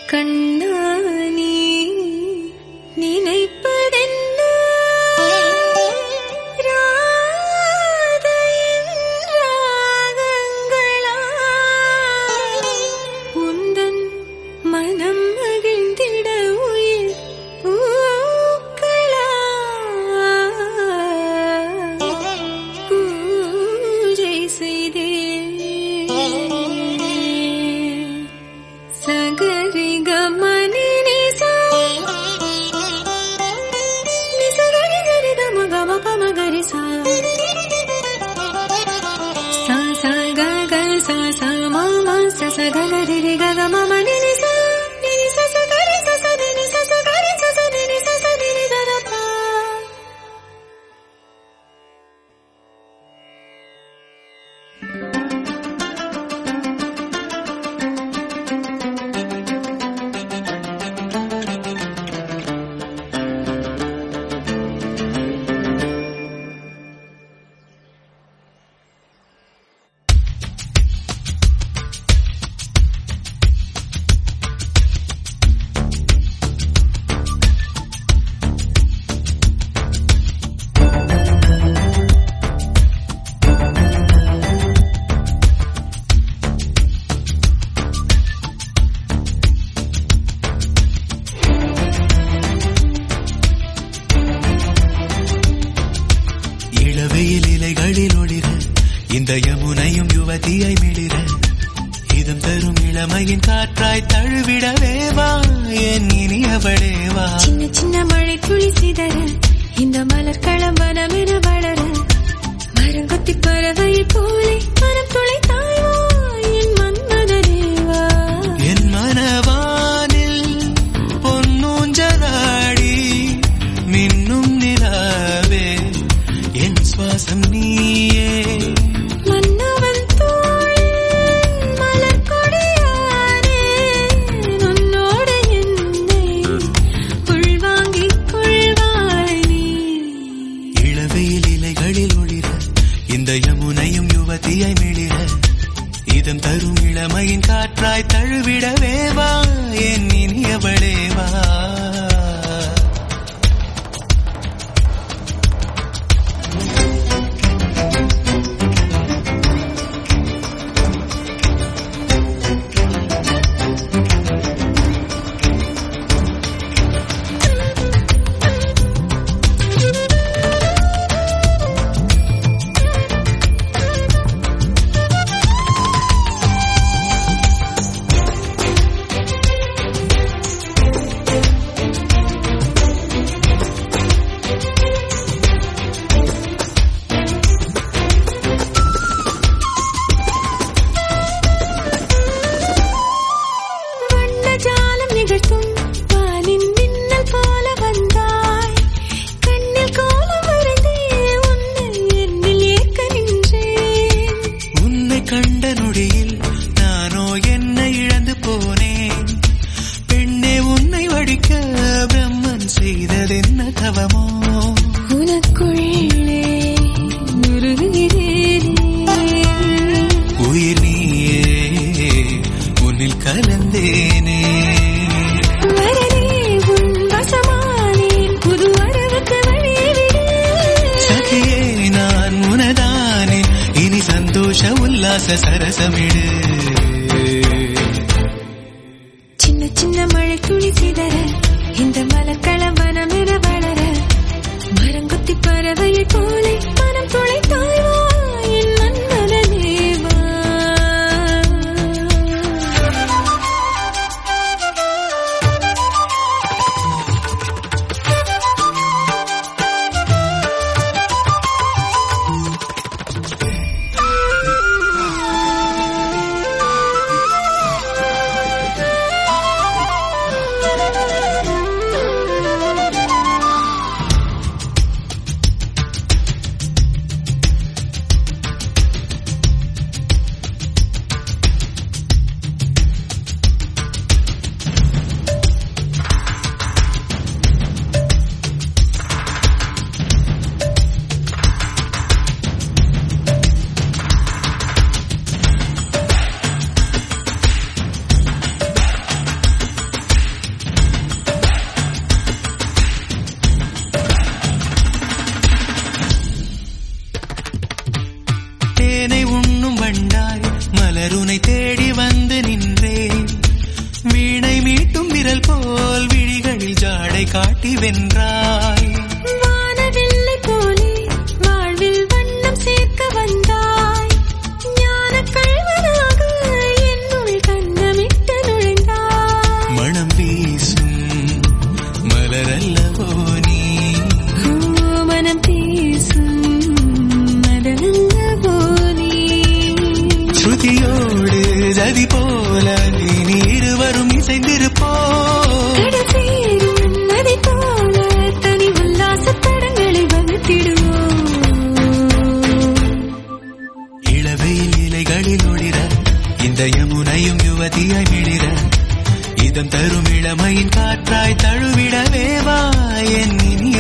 கண்ணானி நினைப்பதென்ன ராதையின் ராகங்களா உந்தன் மனம் மகிழ்ந்திட உயிர் பூக்களா பூஜை செய்தேன் சகரி கமனி நிசா நிசகரி கரி கம கம பம கரி சா சா சா க க சா சா ம ம ச ச க க ரி ரி க க ம ம நி நி சா நி நி ச ச க ரி ச ச ni ni ச ச க ரி ச ச ni ni ச ச ni ni த ர பா இளவெயில் இலைகளில் ஒளிர இந்த யமுனையும் யுவதியை மிளிர இதம் தரும் இளமையின் காற்றாய் தழுவிடவே வா என் இனியவளே வா சின்ன சின்ன மழை துளி சிதற இந்த மலர் களம்பனமென வளர மரங்கொத்தி பறவை போலே மரம் துளை தாய்வா என் மன்மதனேவா என் மனவானில் பொன்னூஞ்சலாடி மின்னும் நிலாவே என் சுவாசம் நீயே மன்னவன் தோளில் மலர் கொடியானே உன்னோடு என்னை உள்வாங்கிக் கொள்வாய் நீ இளவெயில் இலைகளில் ஒளிர இந்த யமுனையும் யுவதியை மிளிர இதம் தரும் இளமையின் காற்றாய் தழுவிடவே வா என் இனியவளே வா வண்ணஜாலம் நிகழ்த்தும் வானின் மின்னல் போல வந்தாய் கண்ணில் கோலம் வரைந்தே உன்னை என்னில் ஏற்க நின்றேன் உன்னை கண்ட நொடியில் நானோ என்னை இழந்து போனேன் பெண்ணே உன்னை வடிக்க பிரம்மன் செய்ததென்ன தவமோ உனக்குள்ளே உருகுகிறேனே உயிர் நீயே உன்னில் கலந்தேனே வரனே உன் வசமானேன் புது வரவுக்கு வழிவிடு சகியே நான் உனதானே இனி சந்தோஷ உல்லாச சரசமிடு சின்ன சின்ன மழை துளி சிதற இந்த மலர் களம்பனமென வளர மரங்கொத்தி பறவையை போலே மனம் துளை தாய்வா என் மன்மதனேவா பின்னர் உனை தேடி வந்து நின்றேன் வீணை மீட்டும் விரல் போல் விழிகளில் ஜாடை காட்டி வென்றாய் வானவில்லை போலே வாழ்வில் வண்ணம் சேர்க்க வந்தாய் ஞானக் கள்வனாக என்னுள் கண்ணமிட்டு நுழைந்தாய் மனம் வீசும் மலரல்லவோ நீ ஓ, மனம் பேசும் மதனல்லவோ நீ ஸ்ருதியோடு ஜதி போல இனி இருவரும் இசைந்திருப்போ கடல் சேரும் நதி போல தனி உல்லாசத் தடங்களை வகுத்திடுவோம் இளவெயில் இலைகளில் ஒளிர இந்த யமுனையும் யுவதியாய் மிளிர இதம் தரும் இளமையின் காற்றாய் தழுவிடவே வா என் இனிய